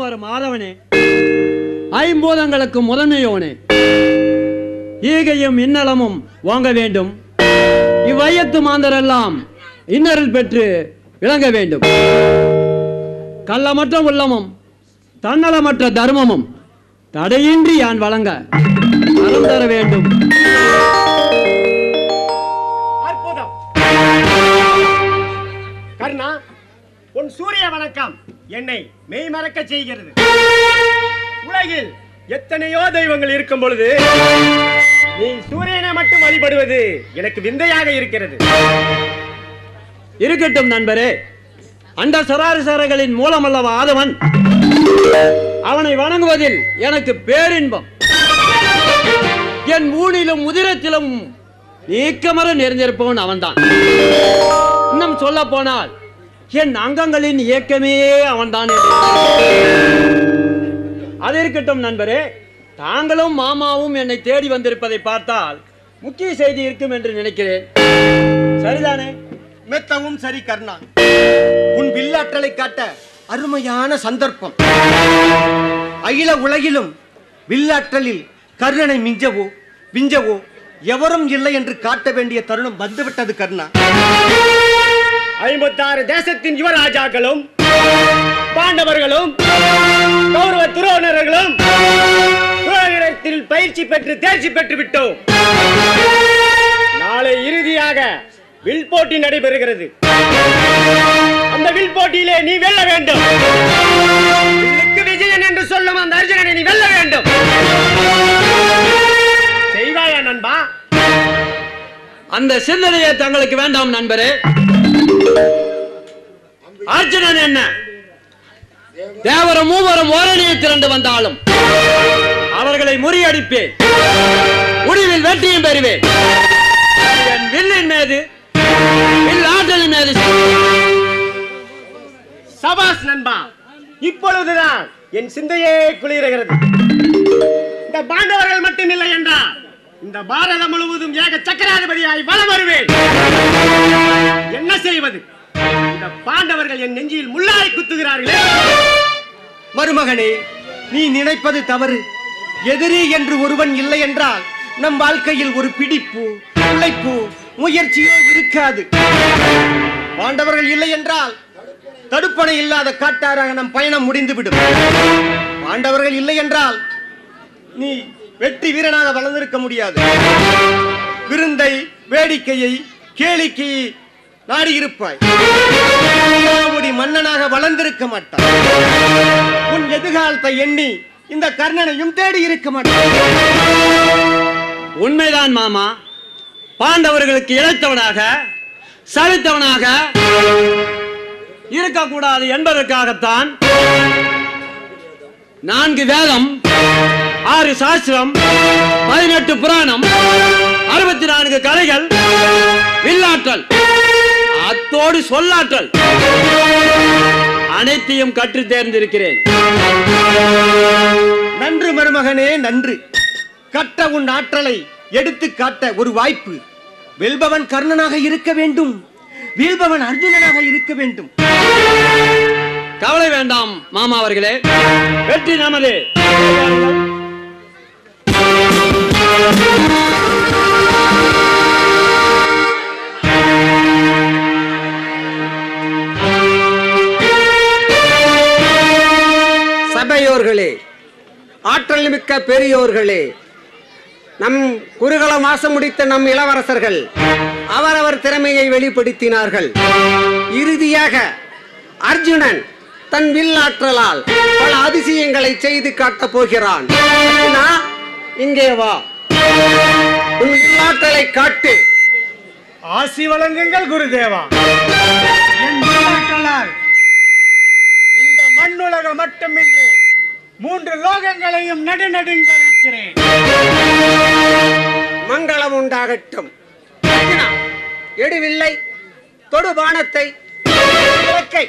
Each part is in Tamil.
தேவர் மாதவனே ஐம்பூதங்களுக்கு முதன்மையோனே ஈகையும் இன்னலமும் வாங்க வேண்டும் இவ்வையத்து மாந்தரெல்லாம் இன்னரில் பெற்று விளங்க வேண்டும் கள்ளமற்ற உள்ளமும் தன்னலமற்ற தர்மமும் தடையின்றி யான் வழங்க வரம் தர வேண்டும் அற்புதம் கர்ணா உன் சூரிய வணக்கம் என்னை மெய் மறக்க செய்கிறது உலகில் எத்தனையோ தெய்வங்கள் இருக்கும் பொழுது நீ சூரியனை மட்டும் வழிபடுவது எனக்கு விந்தையாக இருக்கிறது இருக்கட்டும் நண்பரே அண்ட சராசரகளின் மூலமல்லவா ஆதவன் அவனை வணங்குவதில் எனக்கு பேரின்பம் என் ஊனிலும் உதிரத்திலும் நீக்கமர நிறைந்திருப்பவன் அவன்தான் இன்னும் சொல்ல போனால் என் அங்கங்களின் இயக்கமே அவன்தான் என்று. அது இருக்கட்டும் நண்பரே தாங்களும் மாமாவும் என்னை தேடி வந்திருப்பதை பார்த்தால் முக்கிய செய்தி இருக்கும் என்று நினைக்கிறேன் சரிதானே மெத்தவும் சரி கர்ணா உன் வில்லாற்றலை காட்ட அருமையான சந்தர்ப்பம் அகில உலகிலும் வில்லாற்றலில் கர்ணனை மிஞ்சவோ விஞ்சவோ எவரும் இல்லை என்று காட்ட வேண்டிய தருணம் வந்துவிட்டது கர்ணா ஐம்பத்தாறு தேசத்தின் யுவராஜாக்களும் பாண்டவர்களும் கௌரவ துரோணர்களும் துரோகத்தில் பயிற்சி பெற்று தேர்ச்சி பெற்று விட்டோம் நாளை இறுதியாக வில் போட்டி நடைபெறுகிறது அந்த வில் போட்டியிலே நீ வெல்ல வேண்டும் வில்லுக்கு விஜயன் என்று சொல்லும் அந்த அர்ஜுனனை நீ வெல்ல வேண்டும் செய்வாயா நண்பா அந்த சிந்தனையே தங்களுக்கு வேண்டாம் நண்பரே அர்ஜுனன் என்ன தேவரும் மூவரும் ஓரணியை திரண்டு வந்தாலும் அவர்களை முறியடிப்பேன் முடிவில் வெற்றியும் பெறுவேன் என் வில்லின் மீது வில் ஆற்றலின் மீது சபாஸ் நண்பா இப்பொழுதுதான் என் சிந்தையே குளிர்கிறது இந்த பாண்டவர்கள் மட்டும் இல்லை என்றால் இந்த பாரதம் முழுவதும் ஏக சக்கராதிபதியாய் வலம் வருவேன் என்ன செய்வது இந்த பாண்டவர்கள் என் நெஞ்சில் முள்ளாய் குத்துகிறார்களே மருமகனே நீ நினைப்பது தவறு எதிரி என்று ஒருவன் இல்லை என்றால் நம் வாழ்க்கையில் ஒரு பிடிப்பு உழைப்பு முயற்சியோ இருக்காது பாண்டவர்கள் இல்லை என்றால் தடுப்பணை இல்லாத காட்டாராக நம் பயணம் முடிந்துவிடும் பாண்டவர்கள் இல்லை என்றால் நீ வெற்றி வீரனாக வளர்ந்திருக்க முடியாது விருந்தை வேடிக்கையை கேளிக்கையை நாடியிருப்பாய் சூடாமுடி மன்னனாக வளர்ந்திருக்க மாட்டாய் உன் எதிர்காலத்தை எண்ணி இந்த கர்ணனையும் தேடி இருக்க மாட்டாய் உண்மைதான் மாமா பாண்டவர்களுக்கு இழைத்தவனாக சலித்தவனாக இருக்கக்கூடாது என்பதற்காகத்தான் நான்கு வேதம் ஆறு சாஸ்திரம் பதினெட்டு புராணம் அறுபத்தி நான்கு கலைகள் வில்லாற்றல் அத்தோடு சொல்லாற்றல் அனைத்தையும் கற்று தேர்ந்திருக்கிறேன் நன்று மருமகனே நன்று கட்ட உன் ஆற்றலை எடுத்து காட்ட ஒரு வாய்ப்பு வெல்பவன் கர்ணனாக இருக்க வேண்டும் வீழ்பவன் அர்ஜுனனாக இருக்க வேண்டும் கவலை வேண்டாம் மாமா அவர்களே வெற்றி நமது சபையோர்களே ஆற்றல் மிக்க பெரியோர்களே நம் குருகல மாசம் முடித்த நம் இளவரசர்கள் அவரவர் திறமையை வெளிப்படுத்தினார்கள் இறுதியாக அர்ஜுனன் தன் வில்லாற்றலால் பல அதிசயங்களை செய்து காட்டப் போகிறான் அர்ஜுனா, இங்கே வா உன் வில்லாற்றலை காட்டு ஆசி வழங்குங்கள் குருதேவா என் வில்லாற்றலால் இந்த மண்ணுலகம் மட்டுமின்றி மூன்று லோகங்களையும் நடுநடுங்க வைக்கிறேன் மங்களம் உண்டாகட்டும் அர்ஜுனா, எடுவில்லை தொடு பானத்தை இலக்கை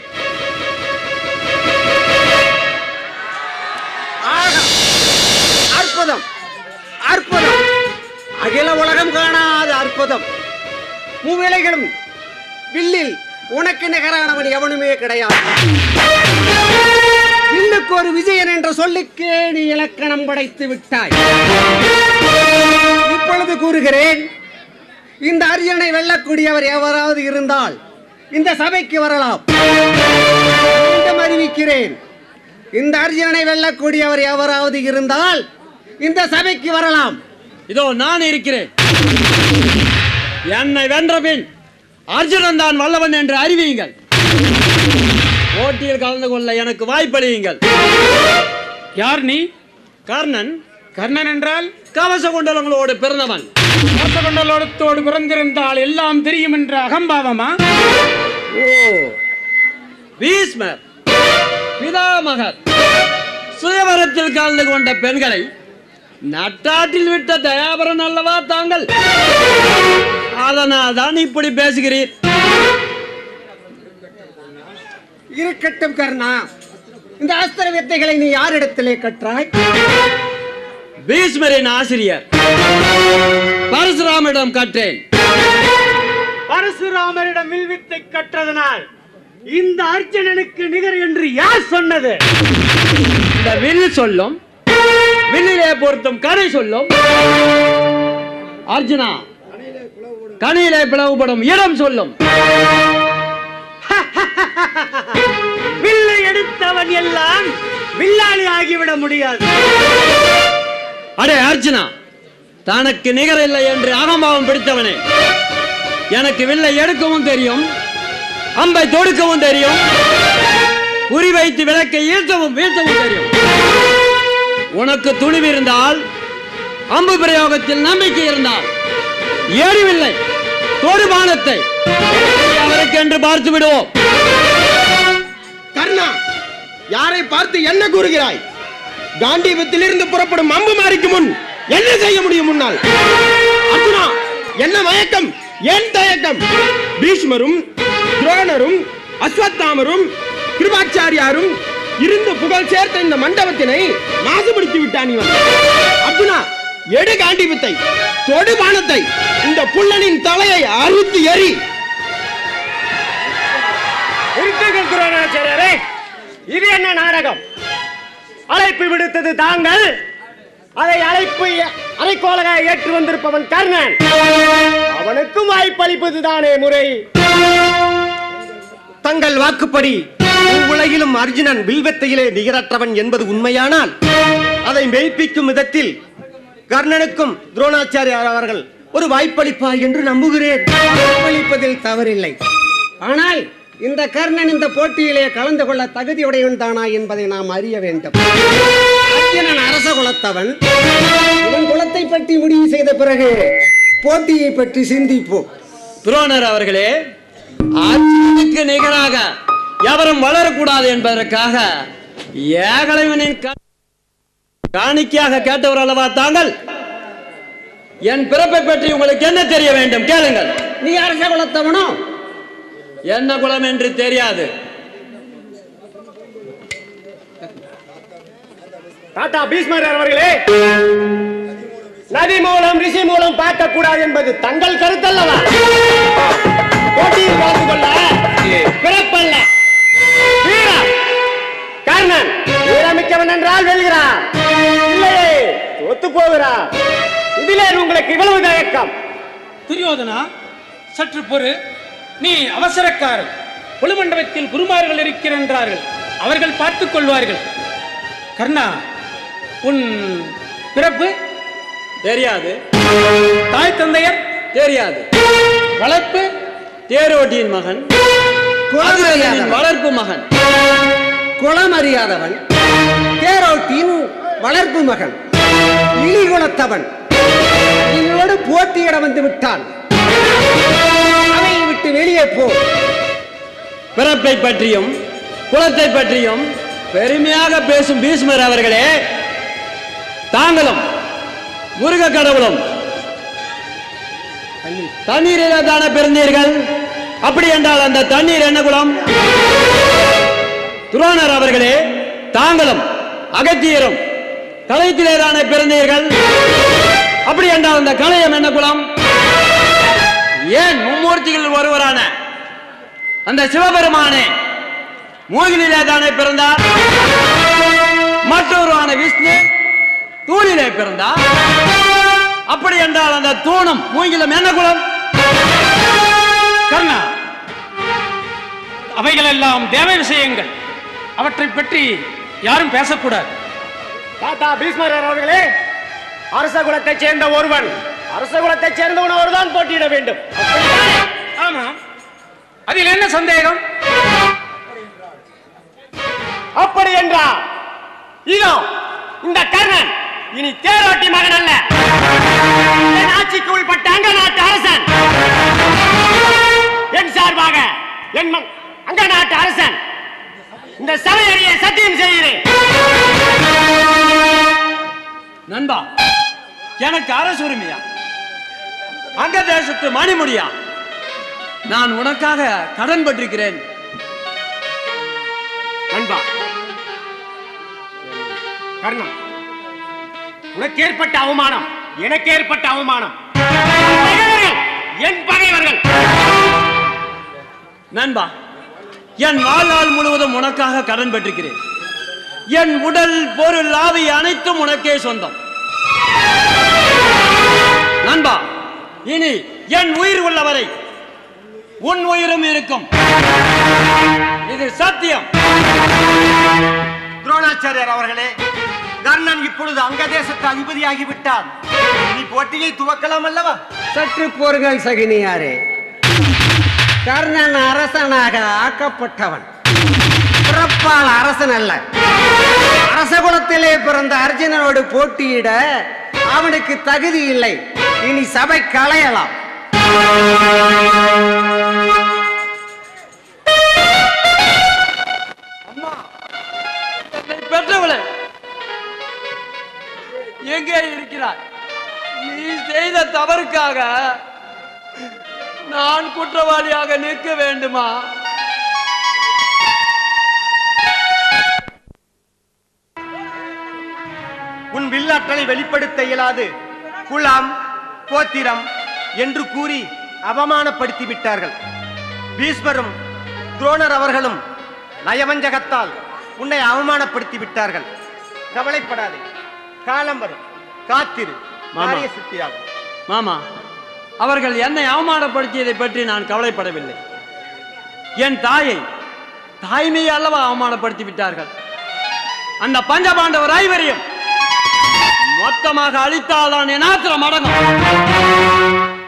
ஆஹா! அற்புதம் அற்புதம் அகில உலகம் காணாத அற்புதம் மூவேளைகளும் வில்லில் உனக்கு நிகரானவன் எவனுமே கிடையாது வில்லு எனக்கு ஒரு விஜயன் என்ற சொல்லுக்கே நீ இலக்கணம் படைத்து விட்டாய் இப்பொழுது கூறுகிறேன் இந்த அர்ஜுனை வெல்லக்கூடியவர் எவராவது இருந்தால் இந்த சபைக்கு வரலாம் மீண்டும் அறிவிக்கிறேன் இந்த அர்ஜுனனை வெல்லக்கூடியவர் எவராவது இருந்தால் இந்த சபைக்கு வரலாம் இதோ நான் இருக்கிறேன் என்னை வென்ற பின் அர்ஜுனன் தான் வல்லவன் என்று அறிவியுங்கள் போட்டியில் கலந்து கொள்ள எனக்கு வாய்ப்பளியுங்கள் யார் நீ கர்ணன் கர்ணன் என்றால் கவச குண்டலங்களோடு பிறந்தவன் கோசகொண்டலோடத்தோடு பிறந்திருந்தால் எல்லாம் தெரியும் என்ற அகம்பாவமா ஓ பீஸ்மர் பிதாமகர் சுயவரத்தில் கலந்து கொண்ட பெண்களை நட்டாட்டில் விட்ட தயாபரன் அல்லவா தாங்கள் அதனால் தான் இப்படி பேசுகிறீர் இருக்கட்டும் கர்ணா இந்த அஸ்திர வித்தைகளை நீ யாரிடத்திலே கற்றாய் பீஸ்மரின் ஆசிரியர் பரசுராமிடம் கற்றேன் பரசுராமரிடம் வில்வித்தை கற்றதனால் இந்த அர்ஜுனனுக்கு நிகர் என்று யார் சொன்னது இந்த வில் சொல்லும் வில்லிலே பொருத்தும் கரை சொல்லும் அர்ஜுனா கனியிலே பிளவுபடும் இடம் சொல்லும் வில்லை எடுத்தவன் எல்லாம் வில்லாளி ஆகிவிட முடியாது அடே அர்ஜுனா தனக்கு நிகர் இல்லை என்று அகம்பாவம் பிடித்தவனே எனக்கு வில்லை எடுக்கவும் தெரியும் அம்பை தொடுக்கவும் தெரியும் குறி வைத்து விளக்கை ஈர்த்தவும் வீழ்த்தவும் தெரியும் உனக்கு துணிவு இருந்தால் அம்பு பிரயோகத்தில் நம்பிக்கை இருந்தால் ஏறிவில்லை தொடுபானத்தை அவருக்கு என்று பார்த்து விடுவோம் கர்ணா யாரை பார்த்து என்ன கூறுகிறாய் காண்டீபத்திலிருந்து புறப்படும் அம்பு மாறிக்கு முன் என்ன செய்ய முடியும் முன்னால் அர்ஜுனா என்ன மயக்கம் ஏன் தயக்கம் பீஷ்மரும் துரோணரும் அஸ்வத்தாமரும் கிருபாச்சாரியாரும் இருந்து புகழ் சேர்த்த இந்த மண்டபத்தினை மாசுபடுத்தி விட்டான் இவன் அர்ஜுனா எடு காண்டீபத்தை தொடு பானத்தை இந்த புள்ளனின் தலையை அறுத்து எறி இருக்கீர்கள் துரோணாச்சாரியரே இது என்ன நாடகம் அழைப்பு விடுத்தது தாங்கள் அதை அழைப்பு அரைக்கோலக ஏற்று வந்திருப்பவன் கர்ணன் அவனுக்கும் வாய்ப்பளிப்பது தானே முறை தங்கள் வாக்குப்படி உலகிலும் அர்ஜுனன் வில்வத்தையிலே நிகரற்றவன் என்பது உண்மையானால் அதை மெய்ப்பிக்கும் விதத்தில் கர்ணனுக்கும் துரோணாச்சாரியார் அவர்கள் ஒரு வாய்ப்பளிப்பார் என்று நம்புகிறேன் வாய்ப்பளிப்பதில் தவறில்லை ஆனால் இந்த கர்ணன் இந்த போட்டியிலே கலந்து கொள்ள தகுதியுடையவன் தானா என்பதை நாம் அறிய வேண்டும் அர்ஜுனன் அரச குலத்தவன் இவன் குலத்தை பற்றி முடிவு செய்த பிறகு போட்டியை பற்றி சிந்திப்போம் துரோணர் அவர்களே அர்ஜுனுக்கு நிகராக எவரும் வளரக்கூடாது என்பதற்காக ஏகலைவனின் கா- காணிக்கையாக கேட்டவர் அல்லவா தாங்கள் என் பிறப்பை பற்றி உங்களுக்கு என்ன தெரிய வேண்டும் கேளுங்கள் நீ அரச குலத்தவனோ என்ன குலம் என்று தெரியாது டாடா பீஸ்மர் அவர்களே நதி மூலம் ரிஷி மூலம் பார்க்க கூடாது என்பது தங்கள் கருத்தல்லவா போட்டியில் கலந்து கொள்ள பிறப்பல்ல வீரா கர்ணன் வீரமிக்கவன் என்றால் வெல்கிறார் இல்லையே தோத்து போகிறார் இதிலே உங்களுக்கு இவ்வளவு தயக்கம் துரியோதனா சற்று பொறு நீ அவசரக்காரன் குழுமண்டபத்தில் குருமார்கள் இருக்கிறார்கள் அவர்கள் பார்த்துக் கொள்வார்கள் கர்ணா உன் பிறப்பு தெரியாது தாய் தந்தையர் தெரியாது வளர்ப்பு தேரோட்டியின் மகன் குலம் அசுரனின் அறியாதவன் வளர்ப்பு மகன் குலம் அறியாதவன் தேரோட்டியின் வளர்ப்பு மகன் இழிகுலத்தவன் இவனோடு போட்டியிட வந்து விட்டான் அவனை விட்டு வெளியே போ பிறப்பை பற்றியும் குலத்தை பற்றியும் பெருமையாக பேசும் பீஷ்மர் அவர்களே தாங்களும் முருக கடவுளும் தண்ணீரிலே தானே பிறந்தீர்கள் அப்படி என்றால் அந்த தண்ணீர் என்ன குலம் துரோணர் அவர்களே தாங்களும் அகத்தியரும் கலைத்திலே தானே பிறந்தீர்கள் அப்படி என்றால் அந்த கலையம் என்ன குலம் ஏன் மும்மூர்த்திகள் ஒருவரான அந்த சிவபெருமானே மூகிலே தானே பிறந்தார் மற்றொருவான விஷ்ணு தூணிலே பிறந்தா அப்படி என்றால் அந்த தூணம் மூங்கிலம் என்ன குலம் கர்ணா அவைகளெல்லாம் தேவ விஷயங்கள் அவற்றை பற்றி யாரும் பேசக்கூடாது தாத்தா பீஷ்மரர் அவர்களே அரச குலத்தைச் சேர்ந்த ஒருவன் அரச குலத்தைச் சேர்ந்தவன் ஒருதான் போட்டியிட வேண்டும் ஆமா அதில் என்ன சந்தேகம் அப்படி என்றால் இதோ இந்த கர்ணன் இனி தேரோட்டி மகன் அல்ல என் ஆட்சிக்கு உள்பட்ட அங்க நாட்டு அரசன் என் சார்பாக என் ம- அங்க நாட்டு அரசன் இந்த சபையறிய சத்தியம் செய்கிறேன் நண்பா எனக்கு அரசு உரிமையா அங்க தேசத்து மணிமுடியா நான் உனக்காக கடன் பட்டிருக்கிறேன் நண்பா கர்ணம் உனக்கு ஏற்பட்ட அவமானம் எனக்கு ஏற்பட்ட அவமானம் பகைவர்கள், என் பகைவர்கள் நண்பா என் வாழ்நாள் முழுவதும் உனக்காக கடன் பெற்றிருக்கிறேன் என் உடல் பொருள் ஆவி அனைத்தும் உனக்கே சொந்தம் நண்பா இனி என் உயிர் உள்ளவரை உன் உயிரும் இருக்கும் இது சத்தியம் துரோணாச்சாரியர் அவர்களே கர்ணன் இப்பொழுது அங்க தேசத்து அதிபதியாகி விட்டார் நீ போட்டியை துவக்கலாம் அல்லவா சற்று பொறுங்கள் சகினியாரே கர்ணன் அரசனாக ஆக்கப்பட்டவன் பிறப்பால் அரசன் அல்ல அரசகுலத்திலே பிறந்த அர்ஜுனனோடு போட்டியிட அவனுக்கு தகுதி இல்லை இனி சபை களையலாம் என்னை பெற்றவளே எங்கே இருக்கிறாய் நீ செய்த தவறுக்காக நான் குற்றவாளியாக நிற்க வேண்டுமா உன் வில்லாற்றலை வெளிப்படுத்த இயலாது குலம் கோத்திரம் என்று கூறி அவமானப்படுத்தி விட்டார்கள் பீஷ்மரும் துரோணர் அவர்களும் நயவஞ்சகத்தால் உன்னை அவமானப்படுத்தி விட்டார்கள் கவலைப்படாதே காலம் வரும் காத்திரு மாறிய சித்தியாகும் மாமா அவர்கள் என்னை அவமானப்படுத்தியதை பற்றி நான் கவலைப்படவில்லை என் தாயை தாய்மையை அல்லவா அவமானப்படுத்தி விட்டார்கள் அந்த பஞ்சபாண்டவர் ஐவரையும் மொத்தமாக அழித்தால்தான் என் ஆத்திரம் அடங்கும்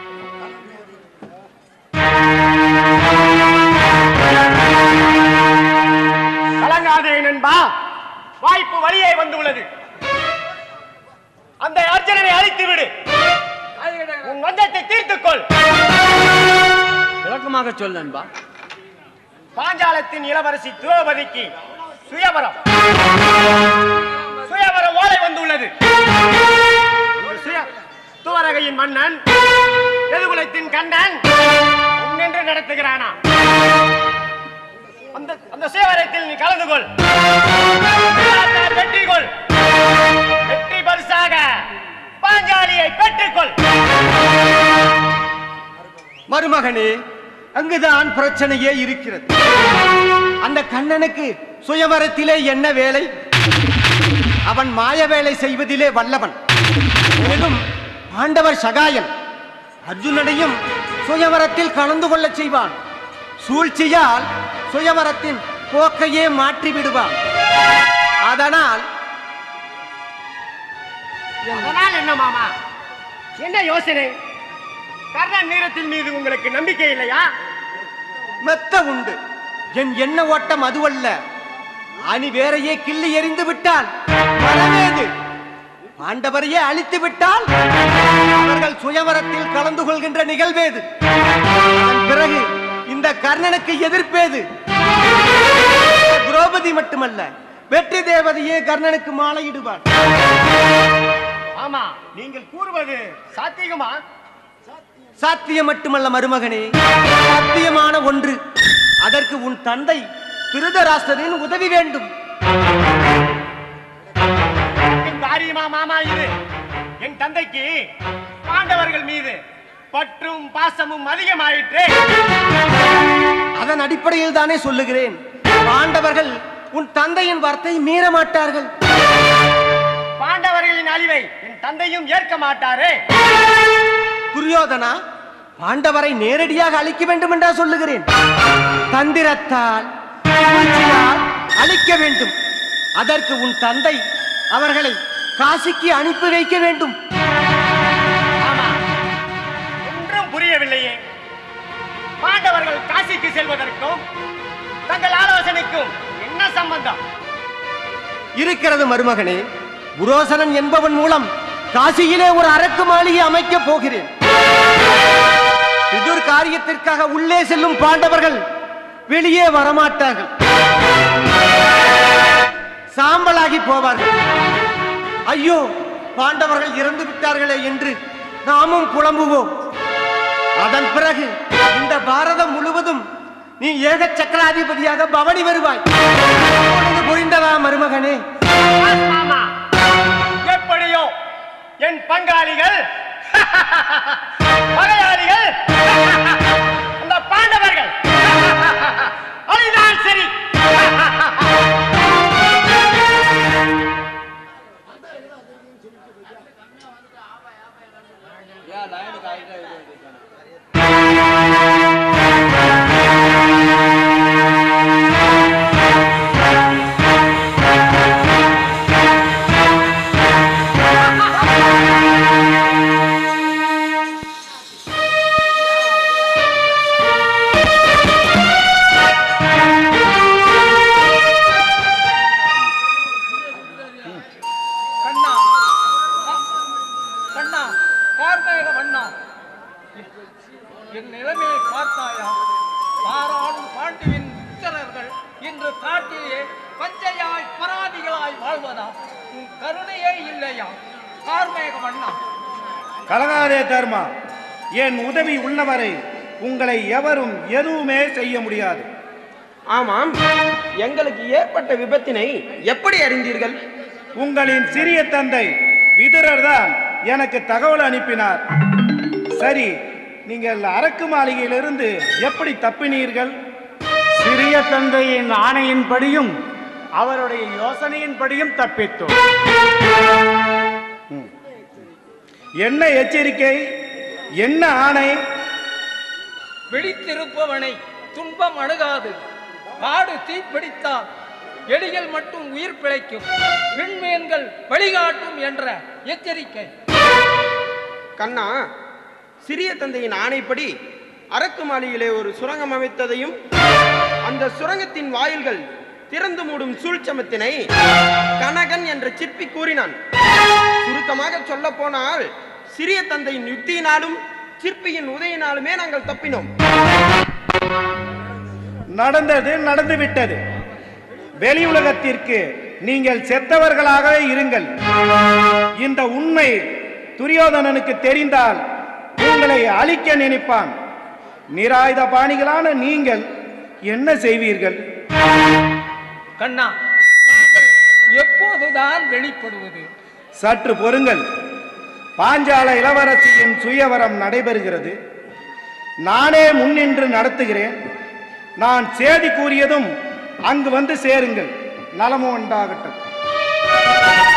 கலங்காதே நண்பா வாய்ப்பு வழியே வந்துள்ளது அந்த அர்ஜுனனை அழித்து விடு உன் வஞ்சத்தை தீர்த்துக்கொள் விளக்கமாக சொல் நண்பா பாஞ்சாலத்தின் இளவரசி திரௌபதிக்கு சுயவரம் சுயவர ஓலை வந்துள்ளது ஒரு சுய துவரகையின் மன்னன் எதுகுலத்தின் கண்ணன் முன்னின்று நடத்துகிறானா அந்த அந்த சுயவரத்தில் நீ கலந்து கொள் வெற்றி கொள் வெற்றி பரிசாக பாஞ்சாலியை பெற்றுக்கொள் மருமகனே அங்குதான் பிரச்சனையே இருக்கிறது அந்த கண்ணனுக்கு சுயவரத்திலே என்ன வேலை அவன் மாய வேலை செய்வதிலே வல்லவன் மேலும் ஆண்டவர் சகாயன் அர்ஜுனனையும் சுயவரத்தில் கலந்து கொள்ளச் செய்வான் சூழ்ச்சியால் சுயவரத்தின் போக்கையே மாற்றி விடுவான் அதனால் அதனால் என்ன மாமா என்ன யோசனை கர்ணன் நீரத்தின் மீது உங்களுக்கு நம்பிக்கை இல்லையா மெத்த உண்டு என் எண்ண ஓட்டம் அதுவல்ல அணி வேறையே கிள்ளி எறிந்து விட்டால் வரவேது பாண்டவரையே அழித்து விட்டால் அவர்கள் சுயவரத்தில் கலந்து கொள்கின்ற நிகழ்வேது அதன் பிறகு இந்த கர்ணனுக்கு எதிர்ப்பேது திரௌபதி மட்டுமல்ல வெற்றி தேவதையே கர்ணனுக்கு மாலையிடுவார் ஆமா நீங்கள் கூறுவது சாத்தியமா சாத்தியம் மட்டுமல்ல மருமகனே சாத்தியமான ஒன்று அதற்கு உன் தந்தை திருதராஷ்டிரனின் உதவி வேண்டும் என் காரியமா மாமா இது என் தந்தைக்கு பாண்டவர்கள் மீது பற்றும் பாசமும் அதிகமாயிற்றே அதன் அடிப்படையில் தானே சொல்லுகிறேன் பாண்டவர்கள் உன் தந்தையின் வார்த்தை மீற மாட்டார்கள் பாண்டவர்களின் அழிவை என் தந்தையும் ஏற்க மாட்டாரே துரியோதனா பாண்டவரை நேரடியாக அழிக்க வேண்டும் என்றா சொல்லுகிறேன் தந்திரத்தால் சூழ்ச்சியால் அழிக்க வேண்டும் அதற்கு உன் தந்தை அவர்களை காசிக்கு அனுப்பி வைக்க வேண்டும் ஆமா ஒன்றும் புரியவில்லையே பாண்டவர்கள் காசிக்கு செல்வதற்கும் தங்கள் ஆலோசனைக்கும் என்ன சம்பந்தம் இருக்கிறது மருமகனே புரோசனன் என்பவன் மூலம் காசியிலே ஒரு அரக்கு மாளிகை அமைக்கப் போகிறேன் எதிர் காரியத்திற்காக உள்ளே செல்லும் பாண்டவர்கள் வெளியே வரமாட்டார்கள் சாம்பலாகி போவார்கள் ஐயோ பாண்டவர்கள் இறந்து விட்டார்களே என்று நாமும் புலம்புவோம் அதன் பிறகு இந்த பாரதம் முழுவதும் நீ ஏக சக்கராதிபதியாக பவனி வருவாய் இப்பொழுது புரிந்ததா மருமகனே ஆமா எப்படியோ என் பங்காளிகள் பகையாளிகள் அந்த பாண்டவர்கள் அதுதான் சரி கண்ணா கண்ணா கார்மேக வண்ணா என் நிலைமையை பார்த்தாயா பாராளும் பாண்டுவின் புத்திரர்கள் இன்று காட்டிலே பஞ்சையாய் பராதிகளாய் வாழ்வதா உன் கருணையே இல்லையா கார்மேக வண்ணா கலகாதே தர்மா என் உதவி உள்ளவரை உங்களை எவரும் எதுவுமே செய்ய முடியாது ஆமாம் எங்களுக்கு ஏற்பட்ட விபத்தினை எப்படி அறிந்தீர்கள் உங்களின் சிறிய தந்தை விதுரர் தான் எனக்கு தகவல் அனுப்பினார் சரி நீங்கள் அரக்கு மாளிகையிலிருந்து எப்படி தப்பினீர்கள் சிறிய தந்தையின் ஆணையின்படியும் அவருடைய யோசனையின்படியும் தப்பித்தோம் என்ன எச்சரிக்கை என்ன ஆணை விழித்திருப்பவனை துன்பம் அணுகாது காடு தீப்பிடித்தால் எலிகள் மட்டும் உயிர் பிழைக்கும் விண்மீன்கள் வழிகாட்டும் என்ற எச்சரிக்கை கண்ணா சிறிய தந்தையின் ஆணைப்படி அரக்கு மாளிகையிலே ஒரு சுரங்கம் அமைத்ததையும் அந்த சுரங்கத்தின் வாயில்கள் திறந்து மூடும் சூழ்ச்சமத்தினை கனகன் என்ற சிற்பி கூறினான் சுருக்கமாக சொல்ல போனால் சிறிய தந்தையின் யுக்தியினாலும் சிற்பியின் உதவியினாலுமே நாங்கள் தப்பினோம் நடந்தது நடந்து விட்டது வெளி உலகத்திற்கு நீங்கள் செத்தவர்களாகவே இருங்கள் இந்த உண்மை துரியோதனனுக்கு தெரிந்தால் உங்களை அழிக்க நினைப்பான் நிராயுத பாணிகளான நீங்கள் என்ன செய்வீர்கள் கண்ணா நாங்கள் எப்போதுதான் வெளிப்படுவது சற்று பொறுங்கள் பாஞ்சால இளவரசியின் சுயவரம் நடைபெறுகிறது நானே முன்னின்று நடத்துகிறேன் நான் சேதி கூறியதும் அங்கு வந்து சேருங்கள் நலமும் உண்டாகட்டும்